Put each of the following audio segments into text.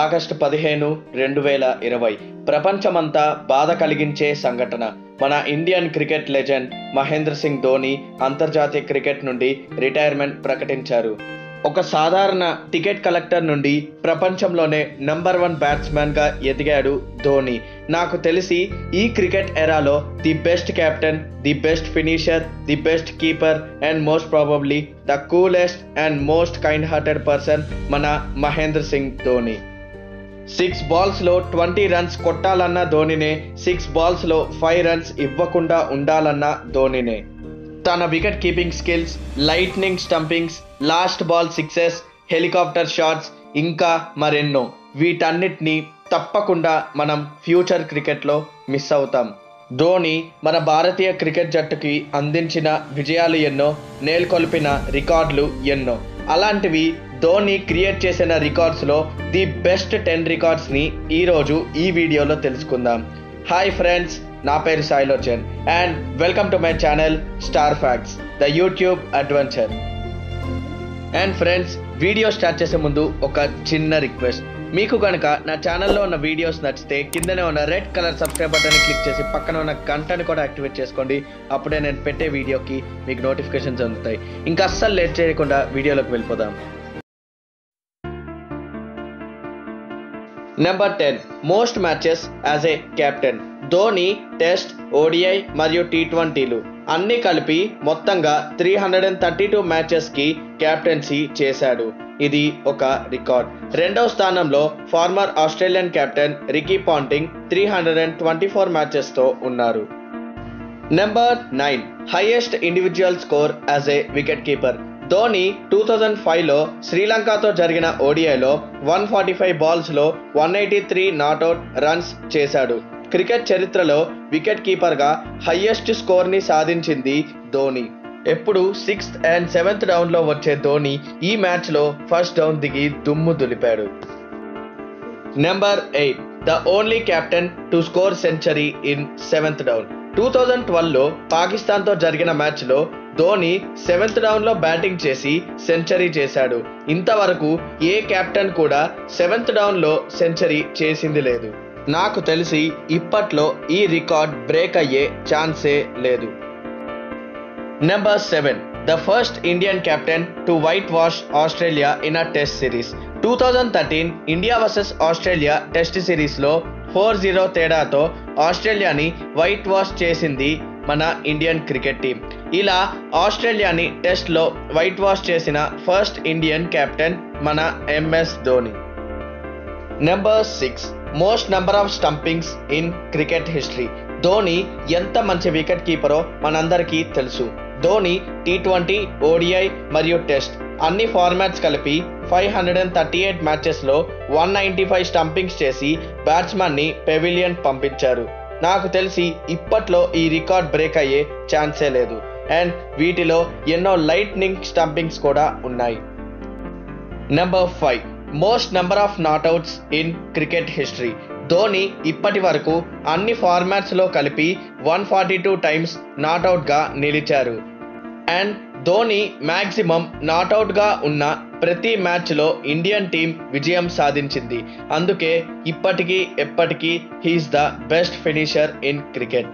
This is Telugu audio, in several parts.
ఆగస్టు పదిహేను రెండు వేల ఇరవై ప్రపంచమంతా బాధ కలిగించే సంఘటన మన Indian cricket legend Mahendra Singh Dhoni అంతర్జాతీయ క్రికెట్ నుండి రిటైర్మెంట్ ప్రకటించారు ఒక సాధారణ టికెట్ కలెక్టర్ నుండి ప్రపంచంలోనే నంబర్ వన్ బ్యాట్స్మెన్గా ఎదిగాడు ధోని నాకు తెలిసి ఈ క్రికెట్ ఎరాలో the best captain the best finisher the best keeper and most probably the coolest and most kind hearted person మన మహేంద్ర సింగ్ ధోని సిక్స్ బాల్స్లో ట్వంటీ రన్స్ కొట్టాలన్న ధోనినే సిక్స్ బాల్స్లో ఫైవ్ రన్స్ ఇవ్వకుండా ఉండాలన్న ధోనినే తన wicket keeping skills lightning stumpings last ball sixes helicopter shots ఇంకా మరెన్నో వీటన్నిటిని తప్పకుండా మనం ఫ్యూచర్ క్రికెట్లో మిస్ అవుతాం ధోని మన భారతీయ క్రికెట్ జట్టుకి అందించిన విజయాలు ఎన్నో నేల్కొల్పిన రికార్డులు ఎన్నో అలాంటివి ధోని క్రియేట్ చేసిన రికార్డ్స్లో ది బెస్ట్ టెన్ రికార్డ్స్ని ఈరోజు ఈ వీడియోలో తెలుసుకుందాం హాయ్ ఫ్రెండ్స్ నా పేరు Sailochan and welcome to my channel star facts the YouTube adventure and friends video start చేసే ముందు ఒక చిన్న రిక్వెస్ట్ మీకు కనుక నా ఛానల్లో ఉన్న వీడియోస్ నచ్చితే కిందనే ఉన్న red colour subscribe button click చేసి పక్కన ఉన్న గంటని కూడా యాక్టివేట్ చేసుకోండి అప్పుడే నేను పెట్టే వీడియోకి మీకు నోటిఫికేషన్స్ అందుతాయి ఇంకా అస్సలు లేట్ చేయకుండా వీడియోలోకి వెళ్ళిపోదాం number ten most matches as a captain Dhoni test ODI మరియు టీ ట్వంటీలు అన్ని కలిపి మొత్తంగా three hundred and thirty two మ్యాచెస్కి కెప్టెన్సీ చేశాడు ఇది ఒక రికార్డ్ రెండవ స్థానంలో former Australian captain Ricky Ponting three hundred and twenty four మ్యాచెస్తో ఉన్నారు number nine highest individual score as a wicket keeper Dhoni two thousand ఫైవ్లో శ్రీలంకతో జరిగిన ఓడిఐలో వన్ ఫార్టీ ఫైవ్ బాల్స్లో one eighty three not out runs చేశాడు క్రికెట్ చరిత్రలో వికెట్ కీపర్గా హయ్యెస్ట్ స్కోర్ని సాధించింది ధోని ఎప్పుడు సిక్స్త్ అండ్ సెవెంత్ డౌన్లో వచ్చే ధోని ఈ మ్యాచ్లో ఫస్ట్ డౌన్ దిగి దుమ్ము దులిపాడు number eight the only captain to score century in seventh down two thousand ట్వెల్వ్లో పాకిస్తాన్తో జరిగిన మ్యాచ్లో ధోని సెవెంత్ డౌన్లో బ్యాటింగ్ చేసి సెంచరీ చేశాడు ఇంతవరకు ఏ కెప్టెన్ కూడా సెవెంత్ డౌన్లో సెంచరీ చేసింది లేదు నాకు తెలిసి ఇప్పట్లో ఈ రికార్డ్ బ్రేక్ అయ్యే ఛాన్సే లేదు number seven the first Indian captain to white wash Australia in a test series two thousand thirteen India versus Australia test సిరీస్లో ఫోర్ జీరో తేడాతో ఆస్ట్రేలియాని వైట్ వాష్ చేసింది మన ఇండియన్ క్రికెట్ టీం ఇలా ఆస్ట్రేలియాని టెస్ట్లో వైట్ వాష్ చేసిన ఫస్ట్ ఇండియన్ కెప్టెన్ మన MS Dhoni number six most number of stumpings in cricket history Dhoni ఎంత మంచి వికెట్ కీపరో మనందరికీ తెలుసు ధోని టీ ట్వంటీ ఓడిఐ మరియు టెస్ట్ అన్ని ఫార్మాట్స్ కలిపి five hundred and thirty eight మ్యాచెస్లో వన్ నైంటీ ఫైవ్ స్టంపింగ్స్ చేసి బ్యాట్స్మన్ని పెవిలియన్ పంపించారు నాకు తెలిసి ఇప్పట్లో ఈ రికార్డ్ బ్రేక్ అయ్యే ఛాన్సే లేదు అండ్ వీటిలో ఎన్నో లైట్నింగ్ స్టంపింగ్స్ కూడా ఉన్నాయి number five most number of not outs in cricket history Dhoni ఇప్పటి వరకు అన్ని ఫార్మాట్స్లో కలిపి వన్ ఫార్టీ టూ టైమ్స్ నాట్అవుట్గా నిలిచారు అండ్ ధోని మ్యాక్సిమం నాట్అవుట్గా ఉన్న ప్రతి మ్యాచ్లో ఇండియన్ టీం విజయం సాధించింది అందుకే ఇప్పటికీ ఎప్పటికీ he is the best finisher in cricket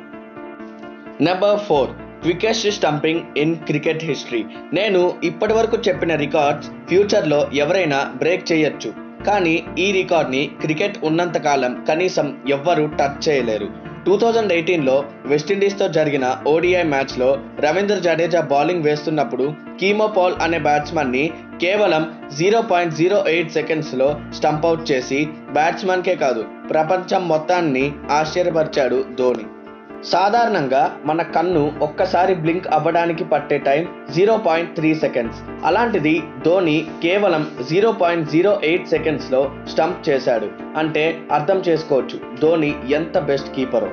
number four quickest stumping in cricket history నేను ఇప్పటి వరకు చెప్పిన రికార్డ్స్ ఫ్యూచర్లో ఎవరైనా బ్రేక్ చేయొచ్చు కానీ ఈ రికార్డ్ని క్రికెట్ ఉన్నంతకాలం కనీసం ఎవ్వరూ టచ్ చేయలేరు టూ థౌజండ్ ఎయిటీన్లో వెస్టిండీస్తో జరిగిన ఓడిఐ మ్యాచ్లో రవీంద్ర జడేజా బౌలింగ్ వేస్తున్నప్పుడు కీమోపాల్ అనే బ్యాట్స్మన్ని కేవలం జీరో పాయింట్ జీరో ఎయిట్ సెకండ్స్లో స్టంప్అవుట్ చేసి బ్యాట్స్మన్కే కాదు ప్రపంచం మొత్తాన్ని ఆశ్చర్యపరిచాడు ధోని సాధారణంగా మన కన్ను ఒక్కసారి బ్లింక్ అవ్వడానికి పట్టే time zero point three seconds అలాంటిది ధోని కేవలం జీరో పాయింట్ జీరో ఎయిట్ సెకండ్స్లో స్టంప్ చేశాడు అంటే అర్థం చేసుకోవచ్చు ధోని ఎంత బెస్ట్ కీపరో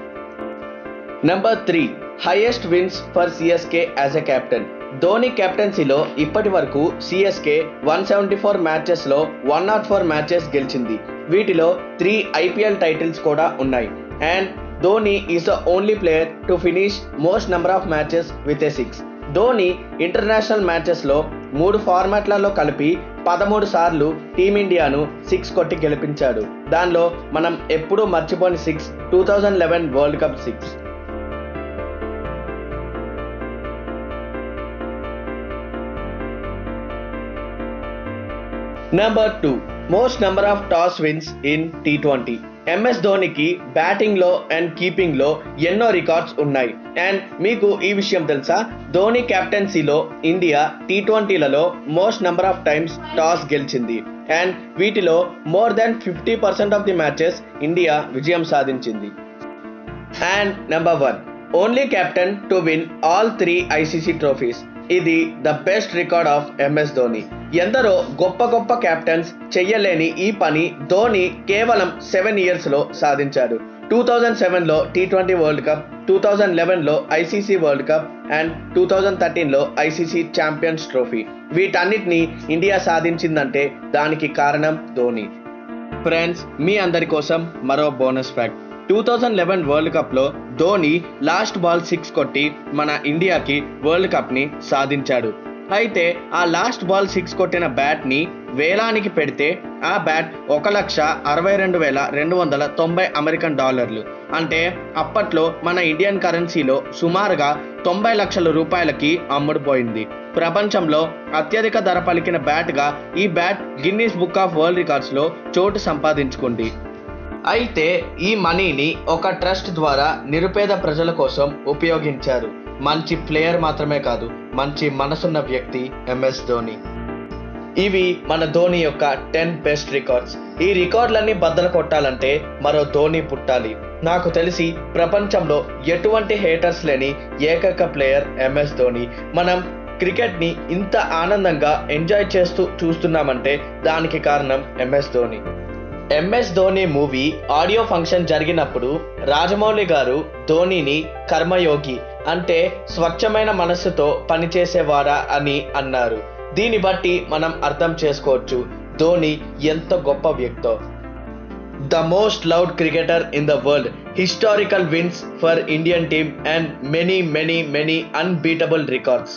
number three highest wins for CSK as a captain Dhoni కెప్టెన్సీలో ఇప్పటి వరకు సిఎస్కే వన్ సెవెంటీ ఫోర్ మ్యాచెస్లో వన్ నాట్ ఫోర్ మ్యాచెస్ గెలిచింది వీటిలో త్రీ ఐపీఎల్ టైటిల్స్ కూడా ఉన్నాయి and Dhoni is the only player to finish most number of matches with a six Dhoni international మ్యాచెస్లో మూడు ఫార్మాట్లలో కలిపి పదమూడు సార్లు టీమిండియాను సిక్స్ కొట్టి గెలిపించాడు దానిలో మనం ఎప్పుడూ మర్చిపోని six two thousand eleven world cup six number two most number of toss wins in T twenty MS ధోనికి బ్యాటింగ్ లో అండ్ కీపింగ్ లో ఎన్నో రికార్డ్స్ ఉన్నాయి అండ్ మీకు ఈ విషయం తెలుసా ధోని కెప్టెన్సీలో ఇండియా టీ ట్వంటీలలో most number of times toss గెలిచింది అండ్ వీటిలో more than fifty percent of the matches India విజయం సాధించింది and number one only captain to win all three ICC trophies ఇది the best record of MS Dhoni ఎందరో గొప్ప గొప్ప కెప్టెన్స్ చెయ్యలేని ఈ పని ధోని కేవలం సెవెన్ ఇయర్స్లో సాధించాడు టూ థౌజండ్ సెవెన్లో T twenty world cup two thousand లెవెన్లో ICC world cup and two thousand థర్టీన్లో ఐసీసీ ఛాంపియన్స్ ట్రోఫీ వీటన్నిటిని ఇండియా సాధించిందంటే దానికి కారణం ధోని ఫ్రెండ్స్ మీ అందరి కోసం మరో bonus fact two thousand eleven world కప్లో ధోని లాస్ట్ బాల్ సిక్స్ కొట్టి మన ఇండియాకి వరల్డ్ కప్ని సాధించాడు అయితే ఆ లాస్ట్ బాల్ సిక్స్ కొట్టిన బ్యాట్ని వేలానికి పెడితే ఆ బ్యాట్ ఒక లక్ష అరవై రెండు వేల రెండు వందల తొంభై అమెరికన్ డాలర్లు అంటే అప్పట్లో మన ఇండియన్ కరెన్సీలో సుమారుగా తొంభై లక్షల రూపాయలకి అమ్ముడుపోయింది ప్రపంచంలో అత్యధిక ధర పలికిన బ్యాట్గా ఈ bat Guinness book of world రికార్డ్స్లో చోటు సంపాదించుకుంది అయితే ఈ మనీని ఒక ట్రస్ట్ ద్వారా నిరుపేద ప్రజల కోసం ఉపయోగించారు మంచి ప్లేయర్ మాత్రమే కాదు మంచి మనసున్న వ్యక్తి ఎంఎస్ ధోని ఇవి మన ధోని యొక్క టెన్ బెస్ట్ రికార్డ్స్ ఈ రికార్డులన్నీ బద్దలు కొట్టాలంటే మరో ధోని పుట్టాలి నాకు తెలిసి ప్రపంచంలో ఎటువంటి హేటర్స్ లేని ఏకైక ప్లేయర్ ఎంఎస్ ధోని మనం క్రికెట్ని ఇంత ఆనందంగా ఎంజాయ్ చేస్తూ చూస్తున్నామంటే దానికి కారణం MS Dhoni MS Dhoni movie audio function జరిగినప్పుడు రాజమౌళి గారు ధోనిని కర్మయోగి అంటే స్వచ్ఛమైన మనస్సుతో పనిచేసేవారా అని అన్నారు దీన్ని బట్టి మనం అర్థం చేసుకోవచ్చు ధోని ఎంత గొప్ప వ్యక్తో the most loud cricketer in the world historical wins for Indian team and many many many unbeatable records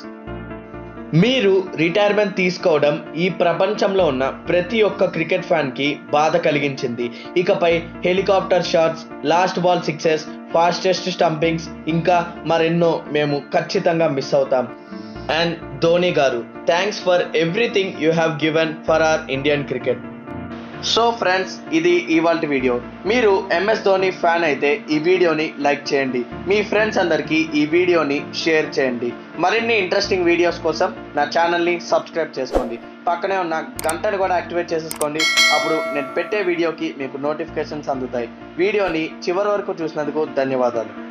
మీరు రిటైర్మెంట్ తీసుకోవడం ఈ ప్రపంచంలో ఉన్న ప్రతి ఒక్క క్రికెట్ ఫ్యాన్కి బాధ కలిగించింది ఇకపై helicopter shots last ball sixes fastest stumpings ఇంకా మరెన్నో మేము ఖచ్చితంగా మిస్ అవుతాం and Dhoni garu thanks for everything you have given for our Indian cricket so friends ఇది ఇవాళ వీడియో మీరు ఎంఎస్ ధోని ఫ్యాన్ అయితే ఈ వీడియోని లైక్ చేయండి మీ ఫ్రెండ్స్ అందరికీ ఈ వీడియోని షేర్ చేయండి మరిన్ని ఇంట్రెస్టింగ్ వీడియోస్ కోసం నా ఛానల్ని సబ్స్క్రైబ్ చేసుకోండి పక్కనే ఉన్న గంటను కూడా యాక్టివేట్ చేసేసుకోండి అప్పుడు నేను పెట్టే వీడియోకి మీకు నోటిఫికేషన్స్ అందుతాయి వీడియోని చివరి వరకు చూసినందుకు ధన్యవాదాలు